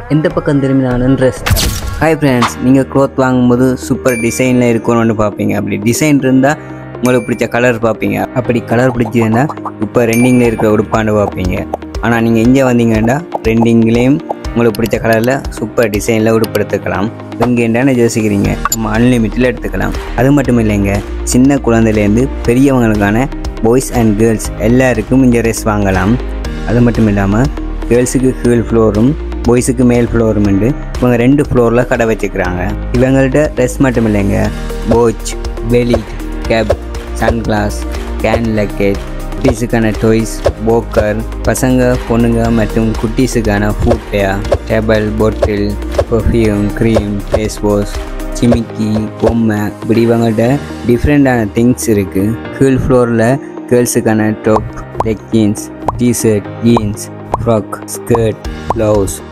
எந்த பக்கம் திரும்பினாலும் ட்ரெஸ் தான் ஹாய் ஃப்ரெண்ட்ஸ் நீங்கள் க்ளோத் வாங்கும்போது சூப்பர் டிசைனில் இருக்கணும்னு பார்ப்பீங்க அப்படி டிசைன் இருந்தால் உங்களுக்கு பிடிச்ச கலர் பார்ப்பீங்க அப்படி கலர் பிடிச்சதுன்னா இப்போ ரெண்டிங்கில் இருக்கிற உடுப்பாண்டு பார்ப்பீங்க ஆனால் நீங்கள் இங்கே வந்தீங்கன்னா ரெண்டிங்லேயும் உங்களுக்கு பிடிச்ச கலரில் சூப்பர் டிசைனில் உடுப்படுத்திக்கலாம் இங்கே என்னென்ன யோசிக்கிறீங்க நம்ம அன்லிமிட்டில் எடுத்துக்கலாம் அது மட்டும் இல்லைங்க சின்ன குழந்தையிலேருந்து பெரியவங்களுக்கான பாய்ஸ் அண்ட் கேர்ள்ஸ் எல்லாருக்கும் இங்கே ட்ரெஸ் வாங்கலாம் அது மட்டும் இல்லாமல் கேர்ள்ஸுக்கு கீழ் ஃப்ளோரும் பாய்ஸுக்கு மேல் ஃப்ளோரும் உண்டு இவங்க ரெண்டு ஃப்ளோரில் கடை வச்சுக்கிறாங்க இவங்கள்ட்ட ட்ரெஸ் மட்டும் இல்லைங்க போச் வெளி கேப் சன்கிளாஸ் கேன் லக்கேஜ் குட்டீஸுக்கான டாய்ஸ் போக்கர் பசங்க பொண்ணுங்க மற்றும் குட்டீஸுக்கான footwear table bottle perfume cream face wash சிமிக்கி பொம்மை இப்படி இவங்கள்ட்ட டிஃப்ரெண்ட்டான திங்ஸ் இருக்குது கீழ் ஃப்ளோரில் கேர்ள்ஸுக்கான top leggings T shirt jeans frock skirt blouse